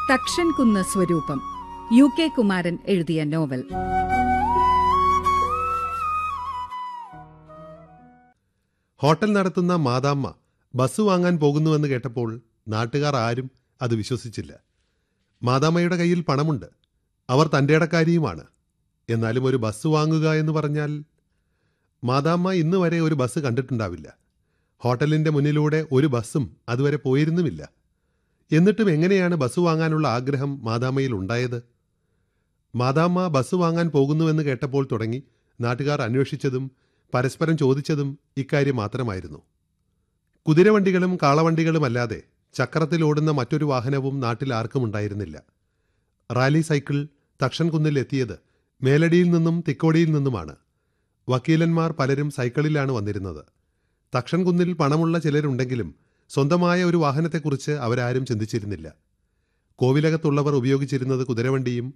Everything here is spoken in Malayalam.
തക്ഷൻ കുന്ന് സ്വരൂപം യു കെ കുമാരൻ എഴുതിയ നോവൽ ഹോട്ടൽ നടത്തുന്ന മാതാമ്മ ബസ് വാങ്ങാൻ പോകുന്നുവെന്ന് കേട്ടപ്പോൾ നാട്ടുകാർ ആരും അത് വിശ്വസിച്ചില്ല മാതാമ്മയുടെ കയ്യിൽ പണമുണ്ട് അവർ തൻ്റെ ഇടക്കാരിയുമാണ് എന്നാലും ഒരു ബസ് വാങ്ങുക എന്ന് പറഞ്ഞാൽ മാതാമ്മ ഇന്ന് വരെ ഒരു ബസ് കണ്ടിട്ടുണ്ടാവില്ല ഹോട്ടലിൻ്റെ മുന്നിലൂടെ ഒരു ബസ്സും അതുവരെ പോയിരുന്നുമില്ല എന്നിട്ടും എങ്ങനെയാണ് ബസ് വാങ്ങാനുള്ള ആഗ്രഹം മാതാമ്മയിൽ ഉണ്ടായത് മാതാമ്മ ബസ് വാങ്ങാൻ പോകുന്നുവെന്ന് കേട്ടപ്പോൾ തുടങ്ങി നാട്ടുകാർ അന്വേഷിച്ചതും പരസ്പരം ചോദിച്ചതും ഇക്കാര്യം മാത്രമായിരുന്നു കുതിരവണ്ടികളും കാളവണ്ടികളുമല്ലാതെ ചക്രത്തിലോടുന്ന മറ്റൊരു വാഹനവും നാട്ടിൽ ആർക്കും ഉണ്ടായിരുന്നില്ല റാലി സൈക്കിൾ തക്ഷൻകുന്നിൽ എത്തിയത് മേലടിയിൽ നിന്നും തിക്കോടിയിൽ നിന്നുമാണ് വക്കീലന്മാർ പലരും സൈക്കിളിലാണ് വന്നിരുന്നത് തക്ഷൻകുന്നിൽ പണമുള്ള ചിലരുണ്ടെങ്കിലും സ്വന്തമായ ഒരു വാഹനത്തെക്കുറിച്ച് അവരാരും ചിന്തിച്ചിരുന്നില്ല കോവിലകത്തുള്ളവർ ഉപയോഗിച്ചിരുന്നത് കുതിരവണ്ടിയും